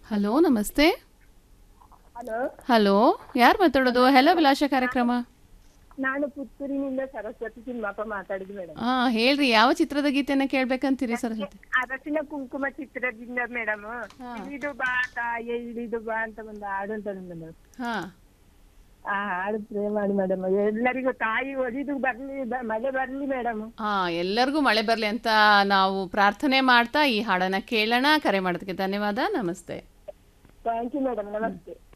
hello ನಮಸ್ತೆ hello hello ಯಾರು ಮಾತಾಡೋದು ಹೆಲೋ ವಿಲಾಸ ಕಾರ್ಯಕ್ರಮ ನಾನು ಪುತ್ತೂರಿನಿಂದ ಸರಸ್ವತಿ ತಿಮ್ಮಪ್ಪ ಮಾತಾಡಿದ್ ಮೇಡಮ್ ಹಾ ಹೇಳ್ರಿ ಯಾವ ಚಿತ್ರದ ಗೀತೆನ ಕೇಳ್ಬೇಕಂತೀರಿ ಸರಸ್ವತಿ ಅರಸಿನ ಕುಂಕುಮ ಚಿತ್ರದಿಂದ ಮೇಡಮ್ ಇಳಿದು ಬಾ ತಾಯೇ ಇಳಿದು ಬಾ ಅಂತ ಒಂದು ಹಾಡು ಅಂತ ಮೇಡಮ್ ಹಾ ಆ ಹಾಡು ಪ್ರೇ ಮಾಡಿ ಮೇಡಮ್ ಎಲ್ಲರಿಗೂ ತಾಯಿ ಒಲಿದು ಬರ್ಲಿ ಬ- ಮಳೆ ಬರ್ಲಿ ಮೇಡಮ್ ಹಾ ಎಲ್ಲರಿಗೂ ಮಳೆ ಬರಲಿ ಅಂತ ನಾವು ಪ್ರಾರ್ಥನೆ ಮಾಡ್ತಾ ಈ ಹಾಡನ್ನ ಕೇಳೋಣ ಕರೆ ಮಾಡೋದಕ್ಕೆ ಧನ್ಯವಾದ ನಮಸ್ತೆ ಥ್ಯಾಂಕ್ ಯು ಮೇಡಮ್ ನಮಸ್ತೆ